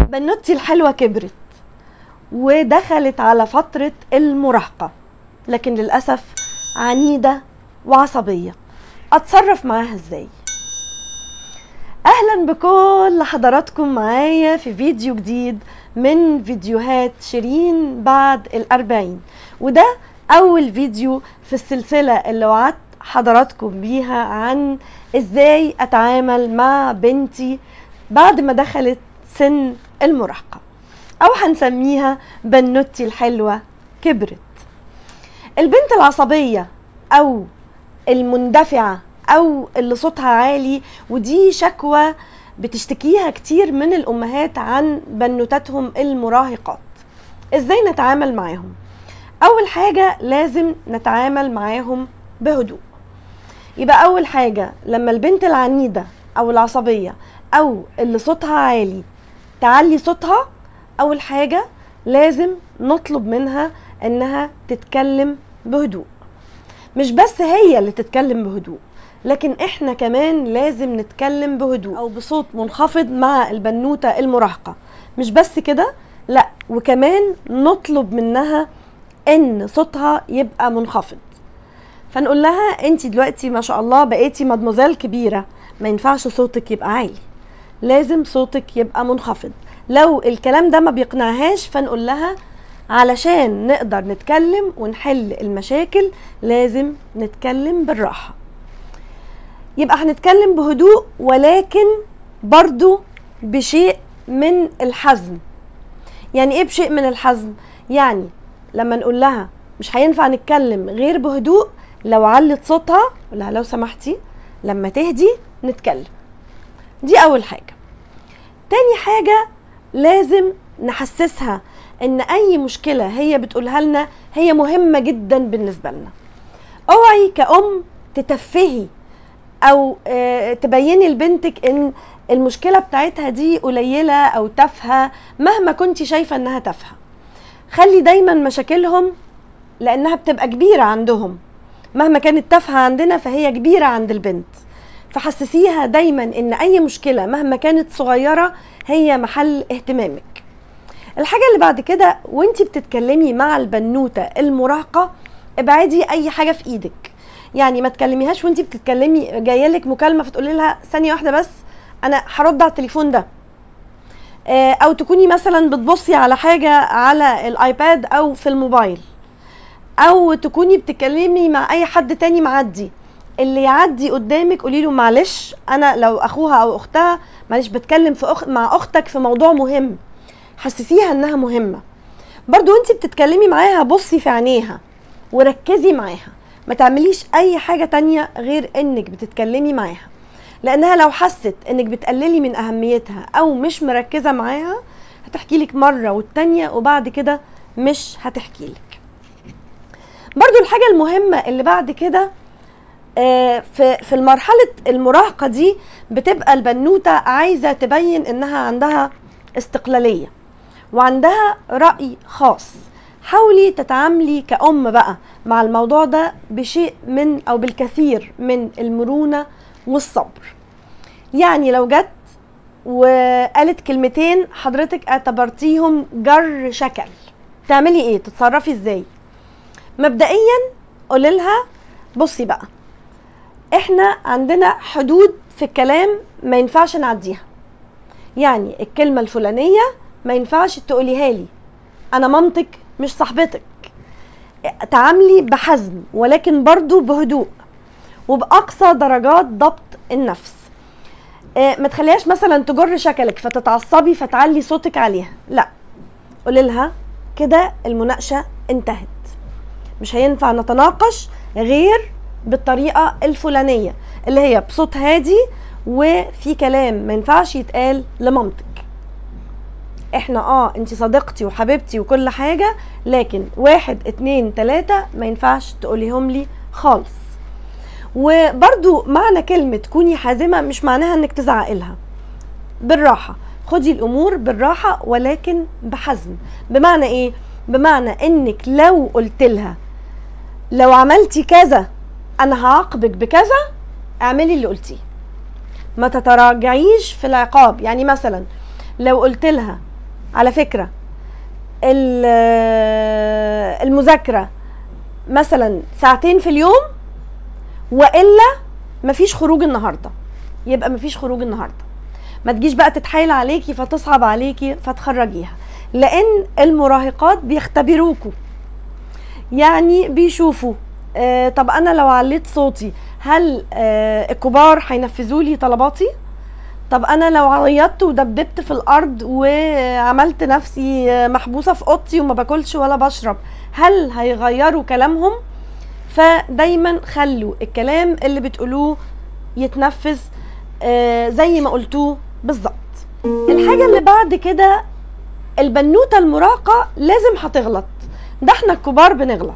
بنوتي الحلوة كبرت ودخلت على فترة المراهقة لكن للأسف عنيدة وعصبية أتصرف معاها إزاي؟ أهلا بكل حضراتكم معايا في فيديو جديد من فيديوهات شيرين بعد الأربعين وده أول فيديو في السلسلة اللي وعدت حضراتكم بيها عن إزاي أتعامل مع بنتي بعد ما دخلت سن المراهقة أو هنسميها بنوتي الحلوة كبرت البنت العصبية أو المندفعة أو اللي صوتها عالي ودي شكوى بتشتكيها كتير من الأمهات عن بنوتاتهم المراهقات إزاي نتعامل معاهم أول حاجة لازم نتعامل معاهم بهدوء يبقى أول حاجة لما البنت العنيدة أو العصبية أو اللي صوتها عالي تعلي صوتها أول حاجة لازم نطلب منها إنها تتكلم بهدوء مش بس هي اللي تتكلم بهدوء لكن احنا كمان لازم نتكلم بهدوء او بصوت منخفض مع البنوتة المراهقة مش بس كده لا وكمان نطلب منها ان صوتها يبقى منخفض فنقول لها انت دلوقتي ما شاء الله بقيتي مدموزيل كبيرة ما ينفعش صوتك يبقى عالي لازم صوتك يبقى منخفض لو الكلام ده ما بيقنعهاش فنقول لها علشان نقدر نتكلم ونحل المشاكل لازم نتكلم بالراحة يبقى هنتكلم بهدوء ولكن برضو بشيء من الحزم يعني ايه بشيء من الحزم يعني لما نقول لها مش هينفع نتكلم غير بهدوء لو علت صوتها قول لها لو سمحتي لما تهدي نتكلم دي اول حاجه تاني حاجه لازم نحسسها ان اي مشكله هي بتقولها لنا هي مهمه جدا بالنسبه لنا اوعي كأم تتفهي او آه تبيني لبنتك ان المشكله بتاعتها دي قليله او تافهه مهما كنت شايفه انها تافهه خلي دايما مشاكلهم لانها بتبقى كبيره عندهم مهما كانت تافهه عندنا فهي كبيره عند البنت فحسسيها دايما ان اي مشكله مهما كانت صغيره هي محل اهتمامك الحاجه اللي بعد كده وانت بتتكلمي مع البنوته المراهقه ابعدي اي حاجه في ايدك يعني ما تكلميهاش وانت بتتكلمي جايه لك مكالمه فتقولي لها ثانيه واحده بس انا هرد على التليفون ده او تكوني مثلا بتبصي على حاجه على الايباد او في الموبايل او تكوني بتتكلمي مع اي حد تاني معدي اللي يعدي قدامك قولي له معلش انا لو اخوها او اختها معلش بتكلم في أخ... مع اختك في موضوع مهم حسسيها انها مهمه برضو انت بتتكلمي معاها بصي في عينيها وركزي معاها ما تعمليش اي حاجه تانية غير انك بتتكلمي معاها لانها لو حست انك بتقللي من اهميتها او مش مركزه معاها هتحكي لك مره والتانية وبعد كده مش هتحكي لك برضو الحاجه المهمه اللي بعد كده في في المرحله المراهقه دي بتبقى البنوته عايزه تبين انها عندها استقلاليه وعندها راي خاص حاولي تتعاملي كأم بقى مع الموضوع ده بشيء من أو بالكثير من المرونة والصبر يعني لو جت وقالت كلمتين حضرتك اعتبرتيهم جر شكل تعملي ايه تتصرفي ازاي مبدئيا قولي لها بصي بقى احنا عندنا حدود في الكلام ما ينفعش نعديها يعني الكلمة الفلانية ما ينفعش تقوليها لي انا مامتك مش صاحبتك تعاملي بحزم ولكن برضو بهدوء وبأقصى درجات ضبط النفس ما تخليهاش مثلا تجر شكلك فتتعصبي فتعلي صوتك عليها لا قولي لها كده المناقشة انتهت مش هينفع نتناقش غير بالطريقة الفلانية اللي هي بصوت هادي وفي كلام ما ينفعش يتقال لمامتك احنا اه انت صديقتي وحبيبتي وكل حاجة لكن واحد اتنين تلاتة ما ينفعش تقوليهم لي خالص وبرضو معنى كلمة كوني حازمة مش معناها انك تزعقي لها بالراحة خدي الامور بالراحة ولكن بحزم بمعنى ايه بمعنى انك لو قلت لها لو عملتي كذا انا هعاقبك بكذا اعملي اللي قلتيه ما تتراجعيش في العقاب يعني مثلا لو قلت لها على فكره ال- المذاكره مثلا ساعتين في اليوم والا مفيش خروج النهارده يبقى مفيش خروج النهارده ما تجيش بقى تتحايل عليكي فتصعب عليكي فتخرجيها لان المراهقات بيختبروكوا يعني بيشوفوا آه طب انا لو عليت صوتي هل آه الكبار هينفذوا لي طلباتي طب انا لو عيطت ودبدبت في الارض وعملت نفسي آه، محبوسه في اوضتي وما باكلش ولا بشرب هل هيغيروا كلامهم فدايما خلوا الكلام اللي بتقولوه يتنفذ آه، زي ما قلتوه بالظبط الحاجه اللي بعد كده البنوته المراهقه لازم هتغلط ده احنا الكبار بنغلط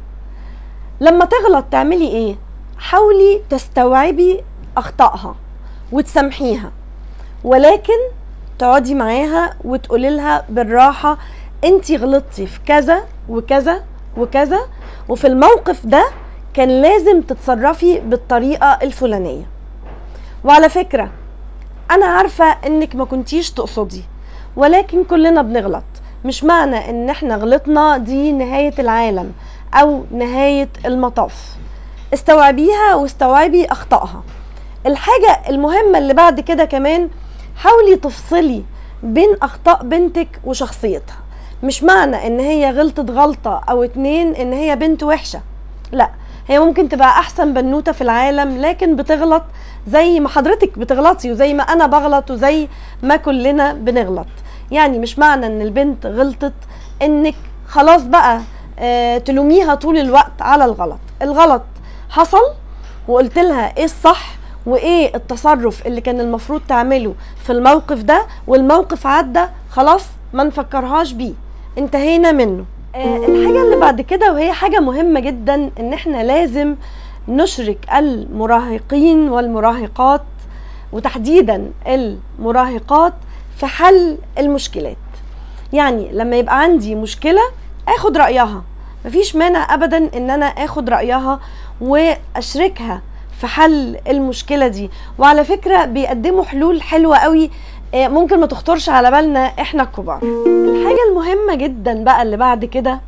لما تغلط تعملي ايه حاولي تستوعبي اخطائها وتسامحيها ولكن تقعدي معاها وتقولي لها بالراحه انت غلطتي في كذا وكذا وكذا وفي الموقف ده كان لازم تتصرفي بالطريقه الفلانيه وعلى فكره انا عارفه انك ما كنتيش تقصدي ولكن كلنا بنغلط مش معنى ان احنا غلطنا دي نهايه العالم او نهايه المطاف استوعبيها واستوعبي اخطائها الحاجه المهمه اللي بعد كده كمان حاولي تفصلي بين اخطاء بنتك وشخصيتها مش معنى ان هي غلطت غلطه او اتنين ان هي بنت وحشه لا هي ممكن تبقى احسن بنوته في العالم لكن بتغلط زي ما حضرتك بتغلطي وزي ما انا بغلط وزي ما كلنا بنغلط يعني مش معنى ان البنت غلطت انك خلاص بقى آه تلوميها طول الوقت على الغلط الغلط حصل وقلت لها ايه الصح وايه التصرف اللي كان المفروض تعمله في الموقف ده والموقف عدى خلاص ما نفكرهاش بيه انتهينا منه آه الحاجة اللي بعد كده وهي حاجة مهمة جدا ان احنا لازم نشرك المراهقين والمراهقات وتحديدا المراهقات في حل المشكلات يعني لما يبقى عندي مشكلة اخد رأيها مفيش مانع ابدا ان انا اخد رأيها واشركها في حل المشكلة دي وعلى فكرة بيقدموا حلول حلوة قوي آه، ممكن ما تخطرش على بالنا احنا الكبار الحاجة المهمة جدا بقى اللي بعد كده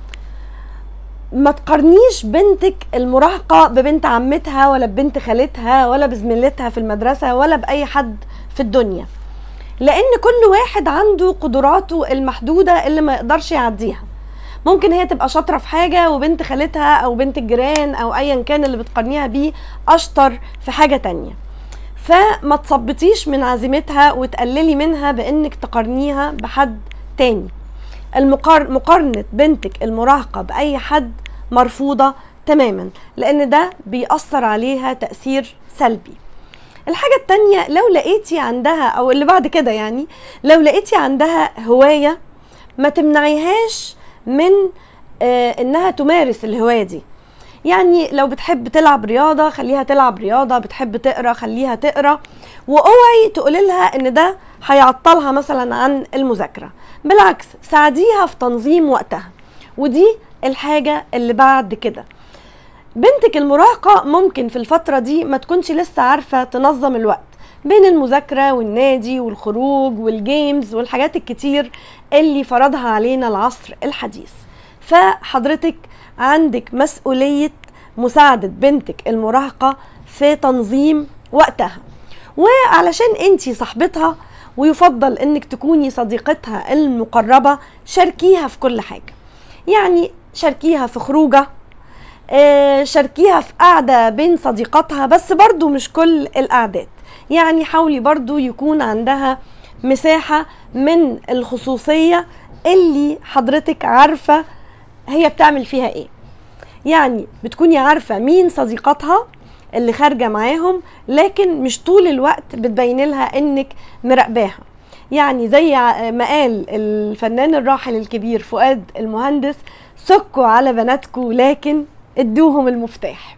ما تقارنيش بنتك المراهقة ببنت عمتها ولا ببنت خالتها ولا بزميلتها في المدرسة ولا بأي حد في الدنيا لأن كل واحد عنده قدراته المحدودة اللي ما يقدرش يعديها ممكن هي تبقى شاطرة في حاجة وبنت خالتها أو بنت الجيران أو أيا كان اللي بتقارنيها بيه أشطر في حاجة تانية فما تصبتيش من عزيمتها وتقللي منها بانك تقارنيها بحد تاني المقار... مقارنة بنتك المراهقة بأي حد مرفوضة تماما لأن ده بيأثر عليها تأثير سلبي الحاجة التانية لو لقيتي عندها أو اللي بعد كده يعني لو لقيتي عندها هواية ما تمنعيهاش من آه إنها تمارس الهواية دي يعني لو بتحب تلعب رياضة خليها تلعب رياضة بتحب تقرا خليها تقرا واوعي تقولي لها ان ده هيعطلها مثلا عن المذاكرة بالعكس ساعديها في تنظيم وقتها ودي الحاجة اللي بعد كده بنتك المراهقة ممكن في الفترة دي ما تكونش لسه عارفة تنظم الوقت بين المذاكرة والنادي والخروج والجيمز والحاجات الكتير اللي فرضها علينا العصر الحديث فحضرتك عندك مسؤولية مساعدة بنتك المراهقة في تنظيم وقتها وعلشان انتي صاحبتها ويفضل انك تكوني صديقتها المقربة شاركيها في كل حاجة يعني شاركيها في خروجة آه، شاركيها في قعدة بين صديقاتها بس برضو مش كل القعدات يعني حاولي برضو يكون عندها مساحة من الخصوصية اللي حضرتك عارفة هي بتعمل فيها ايه يعني بتكوني عارفة مين صديقاتها اللي خارجة معاهم لكن مش طول الوقت بتبين لها انك مراقباها يعني زي ع- ما قال الفنان الراحل الكبير فؤاد المهندس سكوا على بناتكم لكن ادوهم المفتاح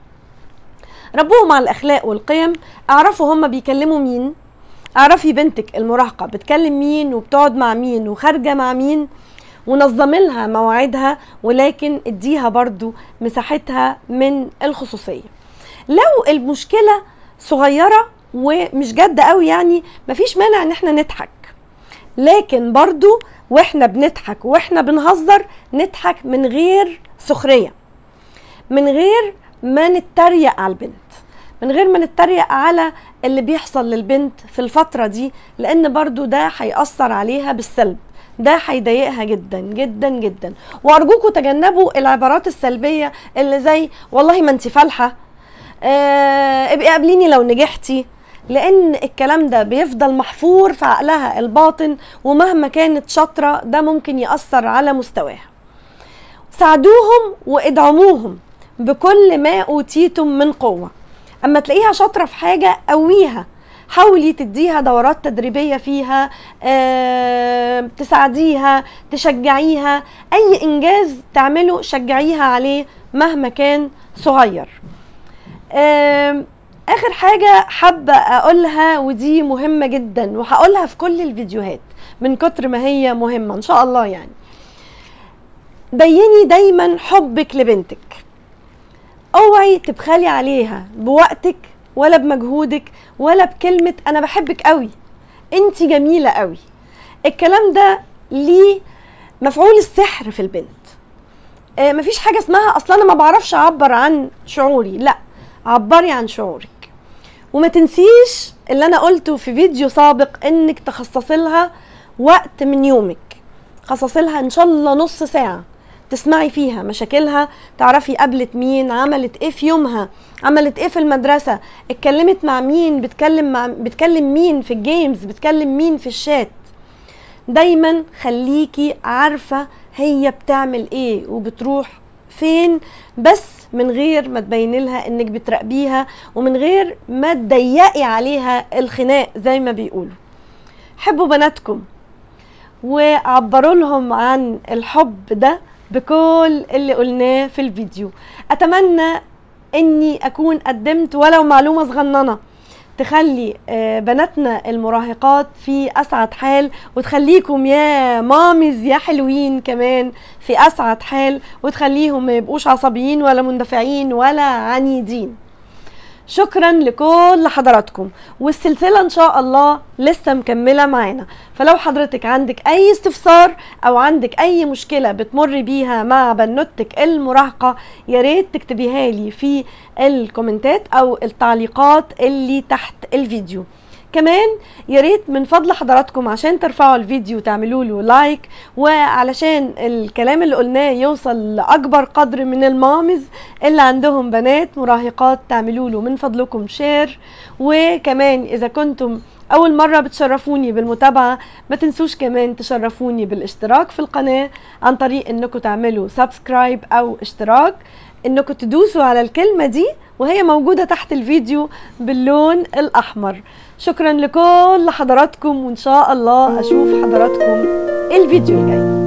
ربوهم على الاخلاق والقيم اعرفوا هم بيكلموا مين اعرفي بنتك المراهقه بتكلم مين وبتقعد مع مين وخارجه مع مين ونظمي لها مواعيدها ولكن اديها برضو مساحتها من الخصوصيه لو المشكله صغيره ومش جد قوي يعني مفيش مانع ان احنا نضحك لكن برضو واحنا بنضحك واحنا بنهزر نضحك من غير سخريه من غير ما نتريق على البنت من غير ما نتريق على اللي بيحصل للبنت في الفترة دي لأن برضو ده هيأثر عليها بالسلب ده هيضايقها جدا جدا جدا وأرجوكم تجنبوا العبارات السلبية اللي زي والله ما انت فالحة آه ابقي قابليني لو نجحتي لأن الكلام ده بيفضل محفور في عقلها الباطن ومهما كانت شاطرة ده ممكن يأثر على مستواها ساعدوهم وادعموهم بكل ما أوتيتم من قوة اما تلاقيها شاطره في حاجه قويها حاولي تديها دورات تدريبيه فيها أه تساعديها تشجعيها اي انجاز تعمله شجعيها عليه مهما كان صغير أه اخر حاجه حابه اقولها ودي مهمه جدا وهقولها في كل الفيديوهات من كتر ما هي مهمه ان شاء الله يعني بيني دايما حبك لبنتك اوعي تبخلي عليها بوقتك ولا بمجهودك ولا بكلمة أنا بحبك قوي أنت جميلة قوي الكلام ده ليه مفعول السحر في البنت آه مفيش حاجة اسمها أصلا أنا ما بعرفش أعبر عن شعوري لا عبري عن شعورك وما تنسيش اللي أنا قلته في فيديو سابق إنك تخصصي لها وقت من يومك خصصي لها إن شاء الله نص ساعة تسمعي فيها مشاكلها تعرفي قابلت مين عملت ايه في يومها عملت ايه في المدرسة اتكلمت مع مين بتكلم مع بتكلم مين في الجيمز بتكلم مين في الشات دايما خليكي عارفة هي بتعمل ايه وبتروح فين بس من غير ما تبين لها انك بتراقبيها ومن غير ما تضيقي عليها الخناق زي ما بيقولوا حبوا بناتكم وعبروا لهم عن الحب ده بكل اللي قلناه في الفيديو اتمنى اني اكون قدمت ولو معلومه صغننه تخلي بناتنا المراهقات في اسعد حال وتخليكم يا ماميز يا حلوين كمان في اسعد حال وتخليهم ما يبقوش عصبيين ولا مندفعين ولا عنيدين شكرا لكل حضراتكم والسلسلة ان شاء الله لسه مكملة معانا فلو حضرتك عندك اي استفسار او عندك اي مشكلة بتمر بيها مع بنوتك المراهقة ياريت تكتبيها لي في الكومنتات او التعليقات اللي تحت الفيديو كمان يا ريت من فضل حضراتكم عشان ترفعوا الفيديو تعملوا له لايك وعلشان الكلام اللي قلناه يوصل لاكبر قدر من المامز اللي عندهم بنات مراهقات تعملوا له من فضلكم شير وكمان اذا كنتم اول مره بتشرفوني بالمتابعه ما تنسوش كمان تشرفوني بالاشتراك في القناه عن طريق انكم تعملوا سبسكرايب او اشتراك انكم تدوسوا على الكلمه دي وهي موجوده تحت الفيديو باللون الاحمر شكرا لكل حضراتكم وان شاء الله اشوف حضراتكم الفيديو الجاي